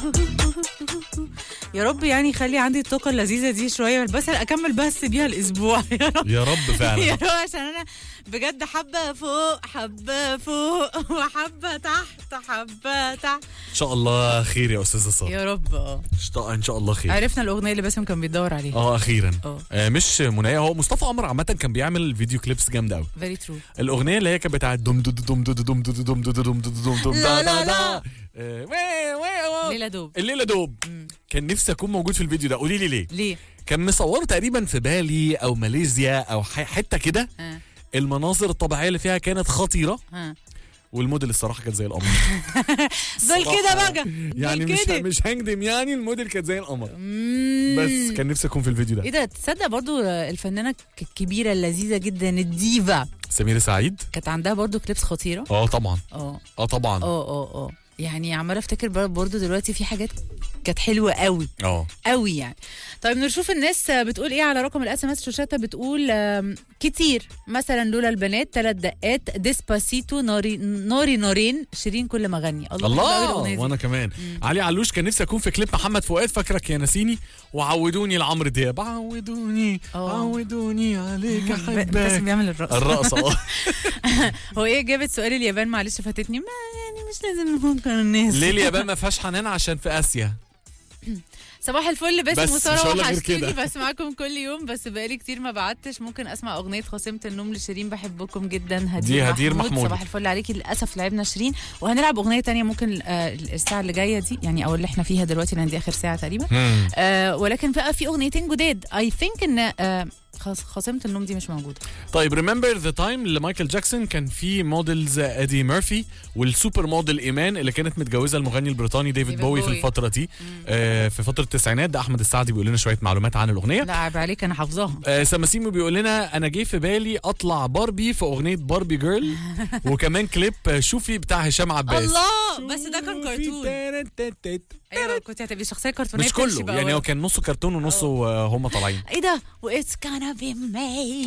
يا رب يعني خلي عندي الطاقه اللذيذه دي شويه بس اكمل بس بيها الاسبوع يا رب يا رب يا فعلا رب عشان انا بجد حبه فوق حبه فوق وحبه تحت حبه تحت ان شاء الله خير يا استاذه ساره يا رب اه إشتا- ان شاء الله خير عرفنا الاغنيه اللي باسم كان بيدور عليها اه اخيرا اه آه مش منايا هو مصطفى قمر عامه كان بيعمل فيديو كليبس جامده قوي فيري ترو الاغنيه اللي هي كانت بتاعت دم دم دم دم دم دم دم دم دم دم دم لا، دا لا، دا لا. دا آه، وي- وي- وي. ليلى دوب الليله دوب مم. كان نفسي اكون موجود في الفيديو ده قولي لي ليه ليه؟ كان مصوره تقريبا في بالي او ماليزيا او ح- حته كده ها المناظر الطبيعيه اللي فيها كانت خطيره ها والموديل الصراحه كانت زي القمر دول كده الصراحة بقى يعني دول مش كده. مش هنكدم يعني الموديل كانت زي القمر مم. بس كان نفسي اكون في الفيديو ايه ده ده تصدق برضو الفنانه ك- الكبيره اللذيذه جدا الديفا سميرة سعيد كانت عندها برضو كليبس خطيره اه طبعا اه اه طبعا اه اه اه يعني عماله افتكر بر- برضو دلوقتي في حاجات كانت حلوه قوي اه قوي يعني طيب نشوف الناس بتقول ايه على رقم الاس ام اس شوشاتا بتقول آم، كتير مثلا لولا البنات ثلاث دقات ديسباسيتو ناري ناري نارين شيرين كل ما غني الله حلوة أوي الله الأغنية دي. وانا كمان علي علوش كان نفسي اكون في كليب محمد فؤاد فاكرك يا نسيني وعودوني لعمرو دياب عودوني آه. عودوني عليك ب- باسم احبك بيعمل الرقص الرقصه اه هو ايه جابت سؤال اليابان معلش فاتتني ما يعني مش لازم نفكر الناس ليه اليابان ما فيهاش حنان عشان في اسيا صباح الفل بس باسم مش وساره هقول لك غير وحشتوني كده. بسمعكم كل يوم بس بقالي كتير ما بعتش ممكن اسمع اغنيه خصيمه النوم لشيرين بحبكم جدا هدير دي هدير محمود. صباح الفل عليكي للاسف لعبنا شيرين وهنلعب اغنيه تانية ممكن آه، الساعه اللي جايه دي يعني او اللي احنا فيها دلوقتي لان دي اخر ساعه تقريبا مم. آه ولكن بقى في اغنيتين جداد اي ثينك ان آه خص- خصيمه النوم دي مش موجوده طيب ريمبر ذا تايم لمايكل جاكسون كان في موديلز ادي ميرفي والسوبر موديل ايمان اللي كانت متجوزه المغني البريطاني ديفيد ديفيد بوي في بوي. الفتره دي آه في فتره التسعينات ده احمد السعدي بيقول لنا شويه معلومات عن الاغنيه لا عيب عليك انا حافظاها آه سماسيمو بيقول لنا انا جه في بالي اطلع باربي في اغنيه باربي جيرل وكمان كليب آه، شوفي بتاع هشام عباس الله بس ده كان كرتون ايوه كنت هتبقي شخصيه كرتونيه مش بتمشي كله بقى يعني ورا. هو كان نصه كرتون ونصه آه، هم طالعين ايه ده واتس gonna be me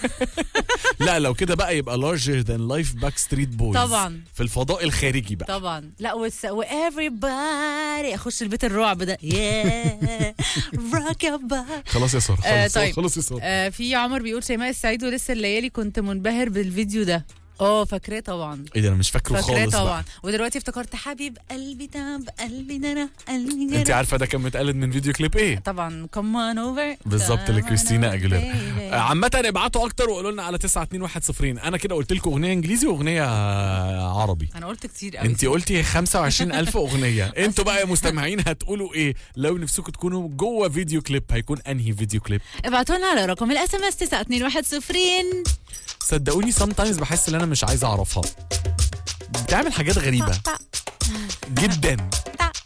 لا لو كده بقى يبقى larger than life backstreet boys طبعاً. في الفضاء الخارجي بقى طبعا لا وس... وeverybody اخش البيت الرعب ده yeah rock your body خلاص يا ساره آه، خلاص طيب. خلاص يا ساره آه في عمر بيقول شيماء السعيد ولسه الليالي كنت منبهر بالفيديو ده اه فاكراه طبعا ايه ده انا مش فاكره فاكراه خالص طبعا بقى ودلوقتي افتكرت حبيب قلبي تعب قلبي ده انا قلبي ده انت أنا. عارفه ده كان متقلد من فيديو كليب ايه طبعا كمان اوفر بالظبط لكريستينا اجوليرا آه، عامة ابعتوا اكتر وقولوا لنا على 92110 انا كده قلت لكم اغنيه انجليزي واغنيه آه، عربي انا قلت كتير قوي انت قلتي 25000 اغنيه انتوا بقى يا مستمعين هتقولوا ايه لو نفسكم تكونوا جوه فيديو كليب هيكون انهي فيديو كليب ابعتوا لنا على رقم الاس ام اس 92110 صدقوني sometimes بحس ان انا مش عايز اعرفها بتعمل حاجات غريبه جدا